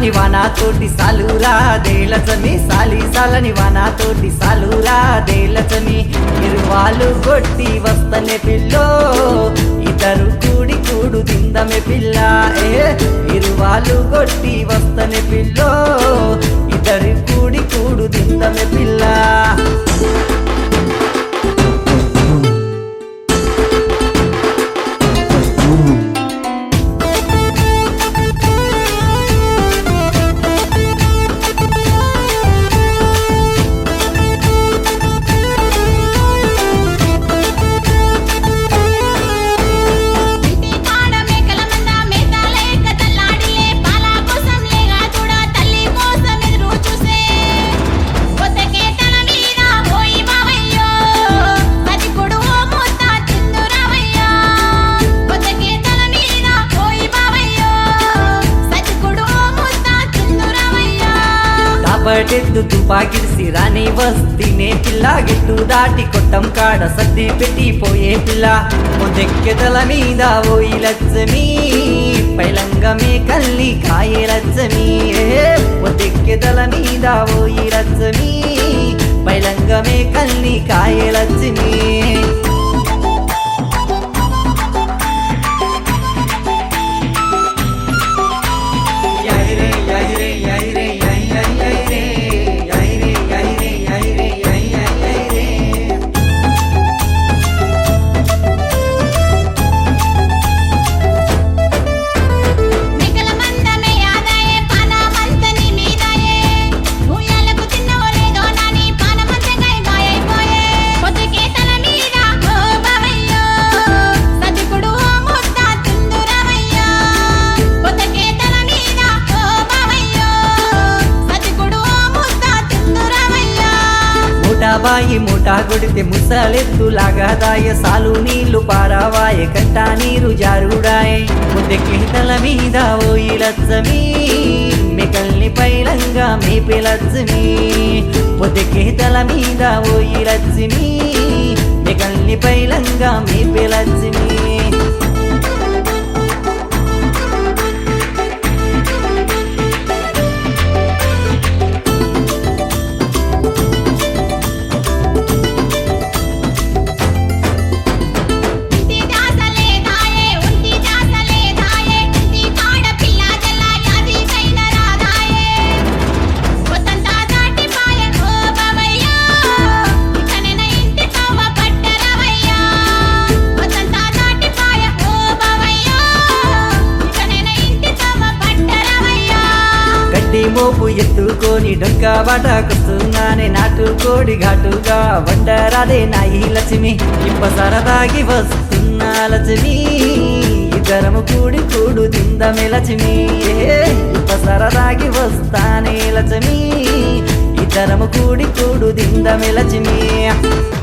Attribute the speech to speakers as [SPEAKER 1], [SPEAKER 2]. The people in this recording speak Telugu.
[SPEAKER 1] సాలని వానాతోటి సాలురా దేలచని సాలి సాలని వానాతోటి సాలురా దేలచని ఇరువాలు కొట్టి వస్తనే పిల్లో ఇద్దరు కూడి కూడు తిందమే పిల్ల ఏ ఇరువాలు కొట్టి వస్తనే పిల్లో ఇద్దరు కూడి కూడు తిందమే పిల్ల
[SPEAKER 2] ఇంటి కాడ మేకల మంద మేతాలేక తల్లాడిలే పాల కోసం లేగా చూడ తల్లి కోసం ఎదురు చూసే కొత్తకే తల మీద పోయి బావయ్యో అది కొడువో మూత తిందురావయ్యో కొత్తకే తల మీద పోయి బావయ్యో సతి కొడువో మూత తిందురావయ్యో
[SPEAKER 1] తాపటెద్దు తుపాకిడిసి రాని వస్తీనే పిల్ల గిట్టు దాటి కొట్టం కాడ సర్ది పెట్టి పోయే పిల్ల మొదెక్కెదల మీద ఓయి లచ్చమి పైలంగమే కల్లి కాయే లచ్చమి మొదెక్కెదల మీద ఓయి లచ్చమి పైలంగమే కల్లి కాయే లచ్చమి
[SPEAKER 2] మేకల మందమే ఆదాయే పానమంతని మీదాయే ఊయలకు తిన్నవో లేదో నాని పానమంతగై మాయైపోయే పొద్దుకే తల మీద ఓ బావయ్యో సతికుడు ఓ ముద్ద తిందురవయ్యో పొద్దుకే తల మీద ఓ బావయ్యో సతికుడు ఓ ముద్ద తిందురవయ్యో
[SPEAKER 1] మూటాబాయి మూటా కొడితే ముసలెత్తు లాగాదాయ సాలు నీళ్లు పారావాయ కంట నీరు జారుడాయ్ ముద్దెక్కి తల మీద ఓయి లచ్చమి మికల్ని పైలంగా మేపే లచ్చమి పొద్దెక్కి తల మీద ఓయి లచ్చమి మికల్ని పైలంగా మేపే లచ్చమి
[SPEAKER 2] ఇంటి దాసలే దాయే ఉంటి దాసలే దాయే ఇంటి కాడ పిల్ల జల్ల యాది కైన రాదాయే కొత్తంతా దాటి పాయే ఓ బావయ్యా ఇకనైన ఇంటి తవ్వ పట్టరవయ్యా కొత్తంతా దాటి పాయే ఓ బావయ్యా ఇకనైన ఇంటి తవ్వ పట్టరవయ్యా
[SPEAKER 1] గడ్డి మోపు ఎత్తుకొని డొక్క బాటకొస్తున్నానే నాటు కోడి ఘాటుగా వండరాదే నాయి లక్ష్మి ఇప్ప సరదాగి వస్తున్నా లక్ష్మి ఇద్దరము కూడి కూడు తిందమే లక్ష్మి ఏ, ఇప్ప సరదాగి వస్తానే లక్ష్మి ఇద్దరము కూడి కూడు తిందమే లక్ష్మి